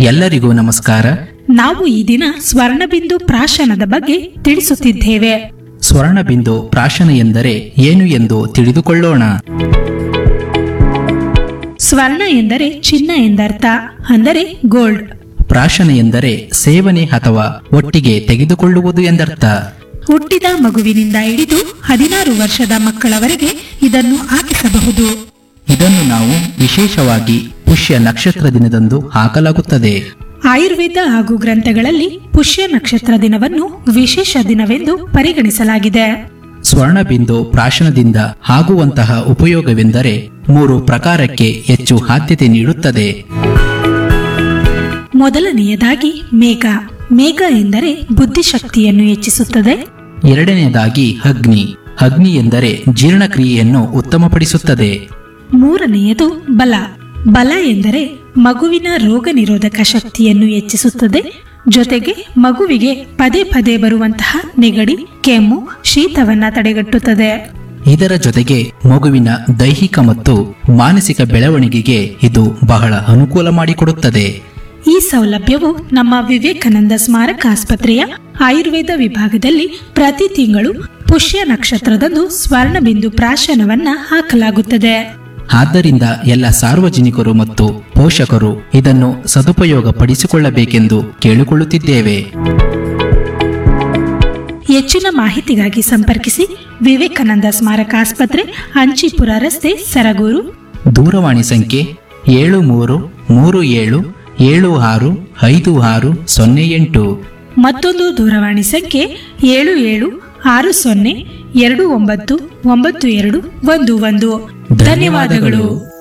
ಎಲ್ಲರಿಗೂ ನಮಸ್ಕಾರ ನಾವು ಈ ದಿನ ಸ್ವರ್ಣಬಿಂದು ಪ್ರಾಶನದ ಬಗ್ಗೆ ತಿಳಿಸುತ್ತಿದ್ದೇವೆ ಸ್ವರ್ಣಬಿಂದು ಪ್ರಾಶನ ಎಂದರೆ ಏನು ಎಂದು ತಿಳಿದುಕೊಳ್ಳೋಣ ಸ್ವರ್ಣ ಎಂದರೆ ಚಿನ್ನ ಎಂದರ್ಥ ಅಂದರೆ ಗೋಲ್ಡ್ ಪ್ರಾಶನ ಎಂದರೆ ಸೇವನೆ ಅಥವಾ ಒಟ್ಟಿಗೆ ತೆಗೆದುಕೊಳ್ಳುವುದು ಎಂದರ್ಥ ಹುಟ್ಟಿದ ಮಗುವಿನಿಂದ ಹಿಡಿದು ಹದಿನಾರು ವರ್ಷದ ಮಕ್ಕಳವರೆಗೆ ಇದನ್ನು ಹಾಕಿಸಬಹುದು ಇದನ್ನು ನಾವು ವಿಶೇಷವಾಗಿ ಪುಷ್ಯ ನಕ್ಷತ್ರ ದಿನದಂದು ಹಾಕಲಾಗುತ್ತದೆ ಆಯುರ್ವೇದ ಹಾಗೂ ಗ್ರಂಥಗಳಲ್ಲಿ ಪುಷ್ಯ ನಕ್ಷತ್ರ ದಿನವನ್ನು ವಿಶೇಷ ದಿನವೆಂದು ಪರಿಗಣಿಸಲಾಗಿದೆ ಸ್ವರ್ಣಬಿಂದು ಪ್ರಾಶನದಿಂದ ಆಗುವಂತಹ ಉಪಯೋಗವೆಂದರೆ ಮೂರು ಪ್ರಕಾರಕ್ಕೆ ಹೆಚ್ಚು ಆದ್ಯತೆ ನೀಡುತ್ತದೆ ಮೊದಲನೆಯದಾಗಿ ಮೇಘ ಮೇಘ ಎಂದರೆ ಬುದ್ಧಿಶಕ್ತಿಯನ್ನು ಹೆಚ್ಚಿಸುತ್ತದೆ ಎರಡನೆಯದಾಗಿ ಅಗ್ನಿ ಅಗ್ನಿ ಎಂದರೆ ಜೀರ್ಣಕ್ರಿಯೆಯನ್ನು ಉತ್ತಮಪಡಿಸುತ್ತದೆ ಮೂರನೆಯದು ಬಲ ಬಲ ಎಂದರೆ ಮಗುವಿನ ರೋಗ ನಿರೋಧಕ ಶಕ್ತಿಯನ್ನು ಹೆಚ್ಚಿಸುತ್ತದೆ ಜೊತೆಗೆ ಮಗುವಿಗೆ ಪದೇ ಪದೇ ಬರುವಂತಹ ನೆಗಡಿ ಕೆಮ್ಮು ಶೀತವನ್ನ ತಡೆಗಟ್ಟುತ್ತದೆ ಇದರ ಜೊತೆಗೆ ಮಗುವಿನ ದೈಹಿಕ ಮತ್ತು ಮಾನಸಿಕ ಬೆಳವಣಿಗೆಗೆ ಇದು ಬಹಳ ಅನುಕೂಲ ಮಾಡಿಕೊಡುತ್ತದೆ ಈ ಸೌಲಭ್ಯವು ನಮ್ಮ ವಿವೇಕಾನಂದ ಸ್ಮಾರಕ ಆಸ್ಪತ್ರೆಯ ಆಯುರ್ವೇದ ವಿಭಾಗದಲ್ಲಿ ಪ್ರತಿ ತಿಂಗಳು ಪುಷ್ಯ ನಕ್ಷತ್ರದಂದು ಸ್ವರ್ಣಬಿಂದು ಪ್ರಾಶನವನ್ನ ಹಾಕಲಾಗುತ್ತದೆ ಆದ್ದರಿಂದ ಎಲ್ಲ ಸಾರ್ವಜನಿಕರು ಮತ್ತು ಪೋಷಕರು ಇದನ್ನು ಸದುಪಯೋಗ ಪಡಿಸಿಕೊಳ್ಳಬೇಕೆಂದು ಕೇಳಿಕೊಳ್ಳುತ್ತಿದ್ದೇವೆ ಹೆಚ್ಚಿನ ಮಾಹಿತಿಗಾಗಿ ಸಂಪರ್ಕಿಸಿ ವಿವೇಕಾನಂದ ಸ್ಮಾರಕ ಆಸ್ಪತ್ರೆ ಅಂಚಿಪುರ ರಸ್ತೆ ಸರಗೂರು ದೂರವಾಣಿ ಸಂಖ್ಯೆ ಏಳು ಮೂರು ಮೂರು ಏಳು ಏಳು ಆರು ಐದು ಆರು ಸೊನ್ನೆ ಎಂಟು ಮತ್ತೊಂದು ದೂರವಾಣಿ ಸಂಖ್ಯೆ ಏಳು ಏಳು ಆರು ಸೊನ್ನೆ ಎರಡು ಒಂಬತ್ತು ಒಂಬತ್ತು ಎರಡು ಒಂದು ಒಂದು ಧನ್ಯವಾದಗಳು